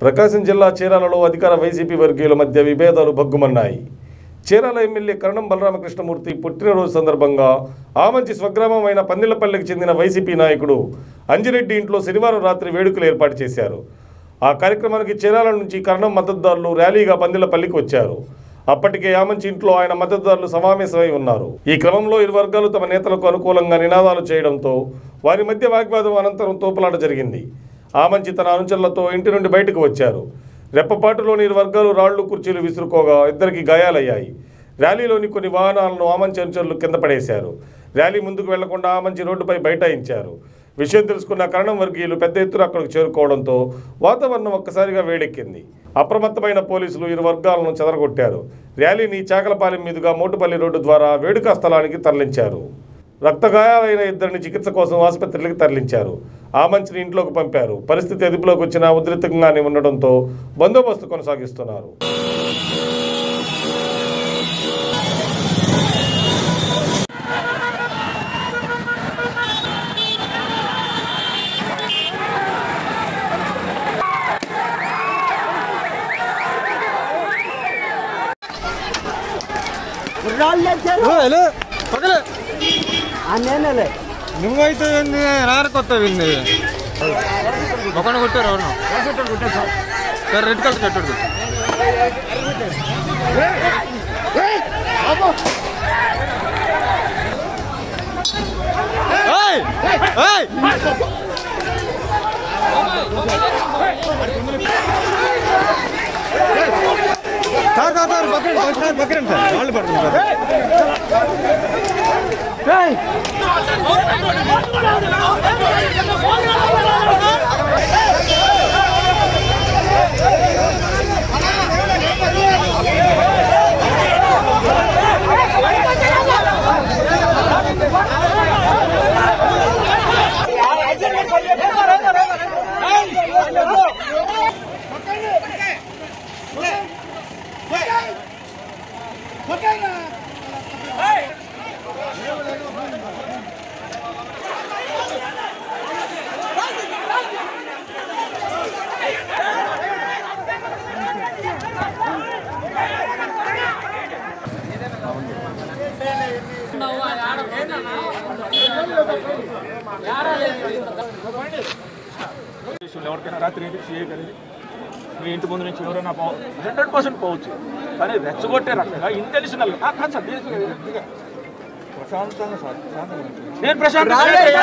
ప్రకాశం జిల్లా చీరాలలో అధికార వైసీపీ వర్గీయుల మధ్య విభేదాలు భగ్గుమన్నాయి చీరాల ఎమ్మెల్యే కరణం బలరామకృష్ణమూర్తి పుట్టినరోజు సందర్భంగా ఆమంచి స్వగ్రామం అయిన పందిళ్లపల్లికి చెందిన వైసీపీ నాయకుడు అంజిరెడ్డి ఇంట్లో శనివారం రాత్రి వేడుకలు ఏర్పాటు చేశారు ఆ కార్యక్రమానికి చీరాల నుంచి కరణం మద్దతుదారులు ర్యాలీగా పందిళ్లపల్లికి వచ్చారు అప్పటికే యామంచి ఇంట్లో ఆయన మద్దతుదారులు సమావేశమై ఉన్నారు ఈ క్రమంలో ఇరు వర్గాలు తమ నేతలకు అనుకూలంగా నినాదాలు చేయడంతో వారి మధ్య వాగ్వాదం అనంతరం తోపులాట జరిగింది ఆమంచి తన అనుచరులతో ఇంటి నుండి బయటకు వచ్చారు రెప్పపాటులోని ఇరు వర్గాలు రాళ్లు కుర్చీలు విసురుకోగా ఇద్దరికి గాయాలయ్యాయి ర్యాలీలోని కొన్ని వాహనాలను ఆమంచి అనుచరులు కింద పడేశారు ర్యాలీ ముందుకు వెళ్లకుండా ఆమంచి రోడ్డుపై బైఠాయించారు విషయం తెలుసుకున్న కరణం వర్గీయులు పెద్ద ఎత్తున అక్కడికి చేరుకోవడంతో వాతావరణం ఒక్కసారిగా వేడెక్కింది అప్రమత్తమైన పోలీసులు ఇరు వర్గాలను చెదరగొట్టారు ర్యాలీని చాకలపాలెం మీదుగా మోటుపల్లి రోడ్డు ద్వారా వేడుక స్థలానికి తరలించారు రక్తగాయాలైన ఇద్దరిని చికిత్స కోసం ఆసుపత్రికి తరలించారు ఆ మంచిని ఇంట్లోకి పంపారు పరిస్థితి అదుపులోకి వచ్చిన ఉధృతంగానే ఉండడంతో బందోబస్తు కొనసాగిస్తున్నారు హలో పక్కలే నేనేలే నువ్వైతే ఏంది నాన్న కొత్త వింది ఒకన కొట్టారు ఎవరు సరే రెడ్ కలర్ కట్టాడు ఏయ్! ఏయ్! సార్ సార్ సార్ పక్కన సార్ పక్కన సార్ వాళ్ళు పడుతుంది సార్ విషయంలో ఎవరికైనా రాత్రి ఏంటి చేయగలిగి మీ ఇంటి ముందు నుంచి ఎవరైనా పో హండ్రెడ్ పర్సెంట్ పోవచ్చు కానీ రెచ్చగొట్టే రకంగా ఇంటెన్షనల్ కాదు సార్ దీనికి- ప్రశాంతంగా సార్ ప్రశాంతంగా నేను ప్రశాంత్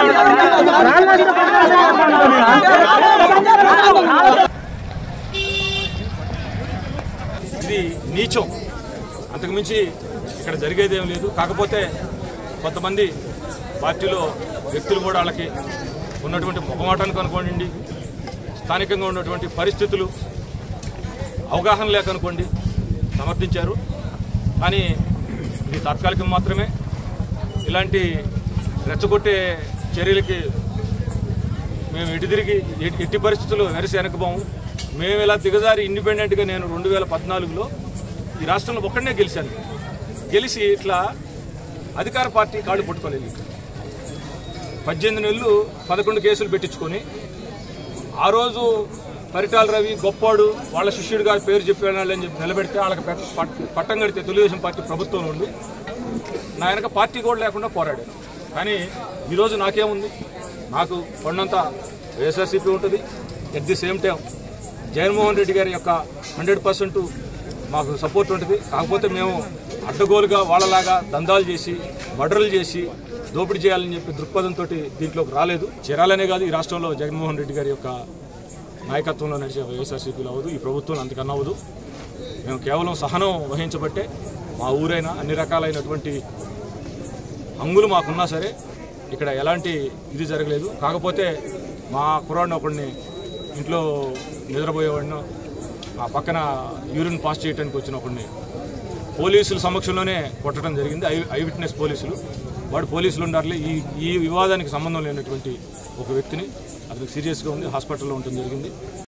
ఇది నీచం అంతకుమించి ఇక్కడ జరిగేదేం లేదు కాకపోతే కొంతమంది పార్టీలో వ్యక్తులు కూడా వాళ్ళకి ఉన్నటువంటి ముఖమాటానికి అనుకోండి స్థానికంగా ఉన్నటువంటి పరిస్థితులు అవగాహన లేక అనుకోండి సమర్థించారు కానీ ఇది తాత్కాలికం మాత్రమే ఇలాంటి రెచ్చగొట్టే చర్యలకి మేము ఎటు తిరిగి ఎట్టి- ఎట్టి పరిస్థితుల్లో వెరసి వెనకబోము మేము ఇలా దిగజారి ఇండిపెండెంట్గా నేను రెండు వేల పద్నాలుగులో ఈ రాష్ట్రంలో ఒక్కడనే గెలిచాను గెలిచి ఇట్లా అధికార పార్టీ కాళ్ళు పట్టుకోలేదు పద్దెనిమిది నెలలు పదకొండు కేసులు పెట్టించుకొని ఆ రోజు పరిటాల రవి గొప్పాడు వాళ్ళ శిష్యుడిగా పేరు చెప్పాడని చెప్పి నిలబెడితే వాళ్ళకి పెద్ద పట్- పట్టం కడితే తెలుగుదేశం పార్టీ ప్రభుత్వంలో ఉండి నా వెనక పార్టీ కూడా లేకుండా పోరాడాను కానీ ఈరోజు నాకేముంది నాకు కొండంత వైఎస్ఆర్సీపీ ఉంటుంది at the same time Jaganmohan Reddy గారి యొక్క హండ్రెడ్ పర్సెంట్ మాకు సపోర్ట్ ఉంటుంది కాకపోతే మేము అడ్డగోలుగా వాళ్ళలాగా దందాలు చేసి మర్డర్లు చేసి దోపిడీ చేయాలని చెప్పి దృక్పథంతో దీంట్లోకి రాలేదు చేరాలనే కాదు ఈ రాష్ట్రంలో జగన్మోహన్ రెడ్డి గారి యొక్క నాయకత్వంలో నడిచే వైఎస్ఆర్సీపీలో అవ్వదు ఈ ప్రభుత్వం అంతకన్నా అవ్వదు మేము కేవలం సహనం వహించబట్టే మా ఊరైనా అన్ని రకాలైనటువంటి హంగులు మాకున్నా సరే ఇక్కడ ఎలాంటి ఇది జరగలేదు కాకపోతే మా కుర్రాడిని ఒకడిని ఇంట్లో నిద్రపోయేవాడిని ఆ పక్కన యూరిన్ పాస్ చేయడానికి వచ్చిన ఒకడిని పోలీసుల సమక్షంలోనే కొట్టడం జరిగింది ఐ ఐ విట్నెస్ పోలీసులు వాడు పోలీసులు ఉండాలి ఈ ఈ వివాదానికి సంబంధం లేనటువంటి ఒక వ్యక్తిని అతనికి సీరియస్గా ఉంది హాస్పిటల్లో ఉండటం జరిగింది